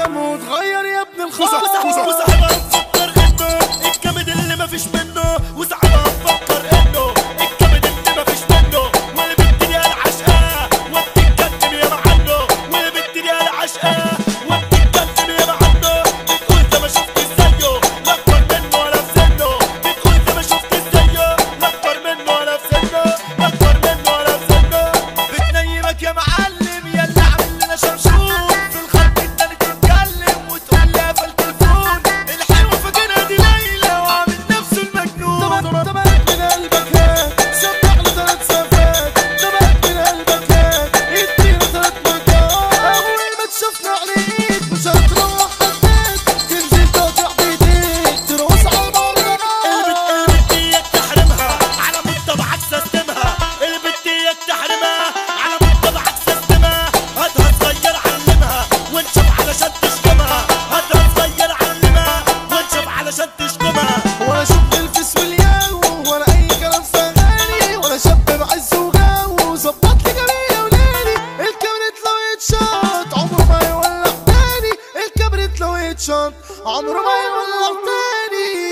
تنام وتغير يا ابن الخصم وصاحبها مفكر انه الكبد اللي مفيش منه وصاحبها مفكر انه الكبد اللي مفيش منه والبنت دي انا عشقاه وبتتكلم يا عنه والبنت دي انا عشقاه وبتتكلم يا عنه بتقول ده ما شفت زيه لا اكبر منه ولا في سنه بتقول ده ما شفت زيه لا اكبر منه ولا في سنه لا اكبر منه ولا في سنه بتنيمك يا معلم يا اللي عامل لنا شمشون في الخط التاني تتكلم وتقول لي قفل تليفون الحلوه فاكرها دي ليلى وعامل نفسه المجنون تبعت من قلبك هات سبح له ثلاث سفات تبعت من قلبك هات ادينا ثلاث مرات اول ما تشوفنا عليك مش هتروح البيت تنزل تقطع بايديك تروس على المرة البت البت اياك تحرمها على مطبعك سيستمها البت اياك تحرمها على مطبعك سيستمها هاتها صغير علمها وانشف علشان تشتمها هاتها صغير علمها وانشف علشان تشتمها ولا شوف الفس والياو ولا اي كلام فغالي ولا شاب بعز وجاو ظبط لي جميله وليلي الكبريت لو يتشاط عمره ما يولع تاني الكبريت لو يتشاط عمره ما يولع تاني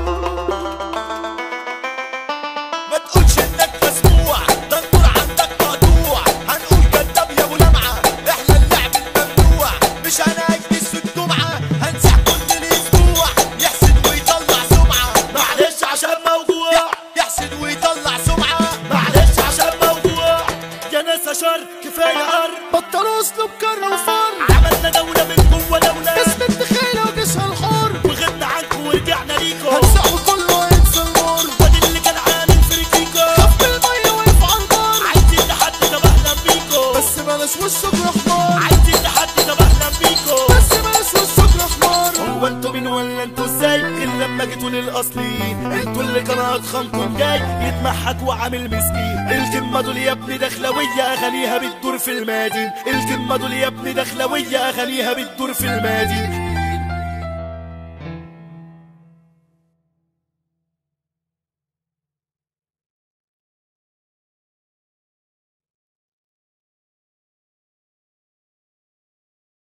ما تقولش انك مسموع ده النور عندك مقطوع هنقول كداب يا ابو لمعه احنا اللعب الممنوع مش هنأجلس الجمعه هنسح كل الاسبوع يحسد ويطلع سمعه معلش عشان موجوع يحسد ويطلع سمعه معلش عشان موجوع يا ناس شر كفايه قر بطلوا اسلوب كر وفر عملنا دوله من جوه دوله اسم الدخيله وجيشها الحر وغبنا عنكم ورجعنا ليكم هنسحب كله ينسى النور وادي اللي كان عامل فريكيكو خف الميه وقف على البر عايزين لحد طب اهلا بيكم بس بلاش وشك احمر عايزين لحد طب اهلا بيكم بس بلاش وشك احمر هو انتوا مين ولا انتوا ازاي غير لما جيتوا للاصليين انتوا اللي كان اضخمكم جاي يتمحك وعامل مسكين الكلمه دول يا ابني دخلويه اغانيها بتدور في المدين الكلمه دول يا ابني دخلويه اغانيها بتدور في المدين